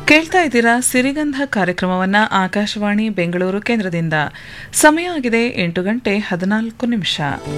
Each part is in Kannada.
ಕೇಳ್ತಾ ಇದ್ದೀರಾ ಸಿರಿಗಂಧ ಕಾರ್ಯಕ್ರಮವನ್ನ ಆಕಾಶವಾಣಿ ಬೆಂಗಳೂರು ಕೇಂದ್ರದಿಂದ ಸಮಯ ಆಗಿದೆ ಎಂಟು ಗಂಟೆ ಹದಿನಾಲ್ಕು ನಿಮಿಷ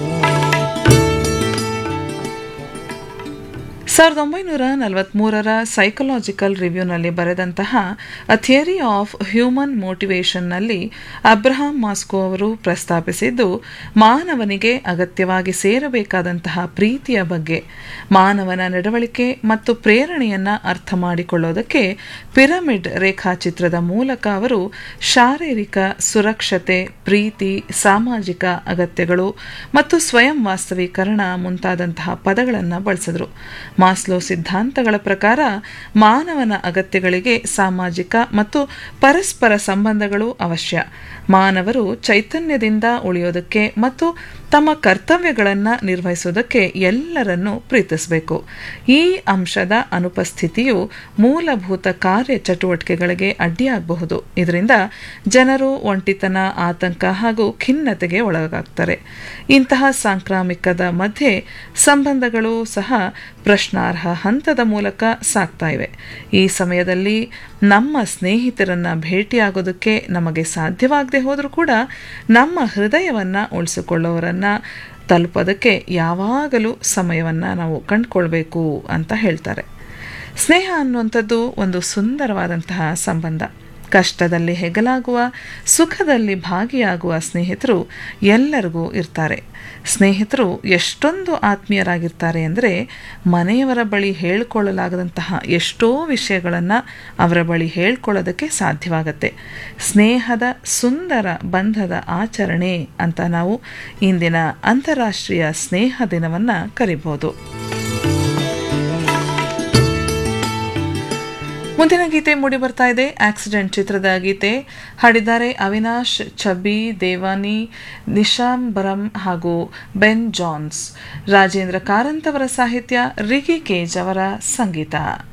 ಸಾವಿರದ ಒಂಬೈನೂರ ನಲವತ್ಮೂರರ ಸೈಕಲಾಜಿಕಲ್ ರಿವ್ಯೂನಲ್ಲಿ ಬರೆದಂತಹ ಅ ಥಿಯರಿ ಆಫ್ ಹ್ಯೂಮನ್ ಮೋಟಿವೇಶನ್ನಲ್ಲಿ ಅಬ್ರಹಾಂ ಮಾಸ್ಕೋ ಅವರು ಪ್ರಸ್ತಾಪಿಸಿದ್ದು ಮಾನವನಿಗೆ ಅಗತ್ಯವಾಗಿ ಸೇರಬೇಕಾದಂತಹ ಪ್ರೀತಿಯ ಬಗ್ಗೆ ಮಾನವನ ನಡವಳಿಕೆ ಮತ್ತು ಪ್ರೇರಣೆಯನ್ನ ಅರ್ಥ ಮಾಡಿಕೊಳ್ಳೋದಕ್ಕೆ ಪಿರಮಿಡ್ ರೇಖಾಚಿತ್ರದ ಮೂಲಕ ಅವರು ಶಾರೀರಿಕ ಸುರಕ್ಷತೆ ಪ್ರೀತಿ ಸಾಮಾಜಿಕ ಅಗತ್ಯಗಳು ಮತ್ತು ಸ್ವಯಂ ವಾಸ್ತವೀಕರಣ ಮುಂತಾದಂತಹ ಪದಗಳನ್ನು ಬಳಸಿದ್ರು ಮಾಸ್ಲೋ ಸಿದ್ಧಾಂತಗಳ ಪ್ರಕಾರ ಮಾನವನ ಅಗತ್ಯಗಳಿಗೆ ಸಾಮಾಜಿಕ ಮತ್ತು ಪರಸ್ಪರ ಸಂಬಂಧಗಳು ಅವಶ್ಯ ಮಾನವರು ಚೈತನ್ಯದಿಂದ ಉಳಿಯೋದಕ್ಕೆ ಮತ್ತು ತಮ್ಮ ಕರ್ತವ್ಯಗಳನ್ನು ನಿರ್ವಹಿಸೋದಕ್ಕೆ ಎಲ್ಲರನ್ನೂ ಪ್ರೀತಿಸಬೇಕು ಈ ಅಂಶದ ಅನುಪಸ್ಥಿತಿಯು ಮೂಲಭೂತ ಕಾರ್ಯ ಚಟುವಟಿಕೆಗಳಿಗೆ ಅಡ್ಡಿಯಾಗಬಹುದು ಇದರಿಂದ ಜನರು ಒಂಟಿತನ ಆತಂಕ ಹಾಗೂ ಖಿನ್ನತೆಗೆ ಒಳಗಾಗ್ತಾರೆ ಇಂತಹ ಸಾಂಕ್ರಾಮಿಕದ ಮಧ್ಯೆ ಸಂಬಂಧಗಳು ಸಹ ಪ್ರಶ್ನಾರ್ಹ ಹಂತದ ಮೂಲಕ ಸಾಗ್ತಾ ಇವೆ ಈ ಸಮಯದಲ್ಲಿ ನಮ್ಮ ಸ್ನೇಹಿತರನ್ನ ಭೇಟಿಯಾಗೋದಕ್ಕೆ ನಮಗೆ ಸಾಧ್ಯವಾಗದೆ ಹೋದರೂ ಕೂಡ ನಮ್ಮ ಹೃದಯವನ್ನು ಉಳಿಸಿಕೊಳ್ಳೋರನ್ನ ತಲುಪೋದಕ್ಕೆ ಯಾವಾಗಲೂ ಸಮಯವನ್ನು ನಾವು ಕಂಡುಕೊಳ್ಬೇಕು ಅಂತ ಹೇಳ್ತಾರೆ ಸ್ನೇಹ ಅನ್ನುವಂಥದ್ದು ಒಂದು ಸುಂದರವಾದಂತಹ ಸಂಬಂಧ ಕಷ್ಟದಲ್ಲಿ ಹೆಗಲಾಗುವ ಸುಖದಲ್ಲಿ ಭಾಗಿಯಾಗುವ ಸ್ನೇಹಿತರು ಎಲ್ಲರಿಗೂ ಇರ್ತಾರೆ ಸ್ನೇಹಿತರು ಎಷ್ಟೊಂದು ಆತ್ಮೀಯರಾಗಿರ್ತಾರೆ ಅಂದರೆ ಮನೆಯವರ ಬಳಿ ಹೇಳ್ಕೊಳ್ಳಲಾಗದಂತಹ ಎಷ್ಟೋ ವಿಷಯಗಳನ್ನು ಅವರ ಬಳಿ ಹೇಳ್ಕೊಳ್ಳೋದಕ್ಕೆ ಸಾಧ್ಯವಾಗತ್ತೆ ಸ್ನೇಹದ ಸುಂದರ ಬಂಧದ ಆಚರಣೆ ಅಂತ ನಾವು ಇಂದಿನ ಅಂತಾರಾಷ್ಟ್ರೀಯ ಸ್ನೇಹ ದಿನವನ್ನು ಕರಿಬೋದು ಮುಂದಿನ ಗೀತೆ ಮೂಡಿ ಬರ್ತಾ ಇದೆ ಆಕ್ಸಿಡೆಂಟ್ ಚಿತ್ರದ ಗೀತೆ ಹಾಡಿದ್ದಾರೆ ಅವಿನಾಶ್ ಛಬ್ಬಿ ದೇವಾನಿ ನಿಶಾಂಬರಂ ಹಾಗೂ ಬೆನ್ ಜಾನ್ಸ್ ರಾಜೇಂದ್ರ ಕಾರಂತ್ ಅವರ ಸಾಹಿತ್ಯ ರಿಗಿ ಕೇಜ್ ಅವರ ಸಂಗೀತ